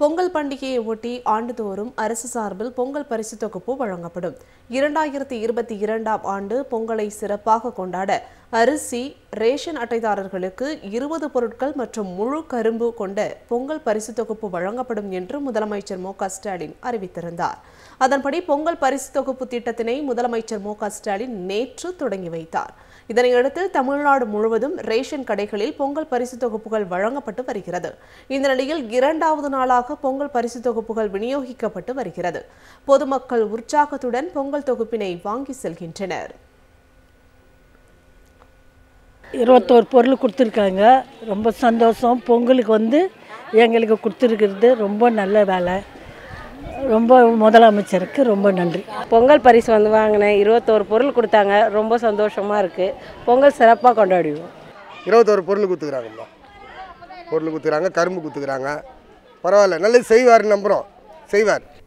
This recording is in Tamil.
பொங்கல் பண்டிகையை ஒட்டி ஆண்டுதோறும் அரசு சார்பில் பொங்கல் பரிசு தொகுப்பு வழங்கப்படும் இரண்டாயிரத்தி இருபத்தி இரண்டாம் ஆண்டு பொங்கலை சிறப்பாக கொண்டாட அரிசி ரேஷன் அட்டைதாரர்களுக்கு இருபது பொருட்கள் மற்றும் முழு கரும்பு கொண்ட பொங்கல் பரிசு தொகுப்பு வழங்கப்படும் என்று முதலமைச்சர் மு க ஸ்டாலின் அறிவித்திருந்தார் அதன்படி பொங்கல் பரிசு தொகுப்பு திட்டத்தினை முதலமைச்சர் மு க ஸ்டாலின் நேற்று தொடங்கி வைத்தார் இதனையடுத்து தமிழ்நாடு முழுவதும் ரேஷன் கடைகளில் பொங்கல் பரிசு தொகுப்புகள் வழங்கப்பட்டு வருகிறது இந்த நிலையில் இரண்டாவது நாளாக பொங்கல் பரிசு தொகுப்புகள் விநியோகிக்கப்பட்டு வருகிறது பொதுமக்கள் உற்சாகத்துடன் பொங்கல் தொகுப்பினை வாங்கி செல்கின்றனர் இருபத்தோரு பொருள் கொடுத்துருக்காங்க ரொம்ப சந்தோஷம் பொங்கலுக்கு வந்து எங்களுக்கு கொடுத்துருக்கிறது ரொம்ப நல்ல வேலை ரொம்ப முதலமைச்சருக்கு ரொம்ப நன்றி பொங்கல் பரிசு வந்து வாங்கினேன் இருபத்தோரு பொருள் கொடுத்தாங்க ரொம்ப சந்தோஷமாக இருக்குது பொங்கல் சிறப்பாக கொண்டாடுவோம் இருபத்தோரு பொருள் கொடுத்துக்குறாங்கம்மா பொருள் கொடுத்துக்கிறாங்க கரும்பு கொடுத்துக்கிறாங்க பரவாயில்ல நல்லது செய்வார் நம்புகிறோம் செய்வார்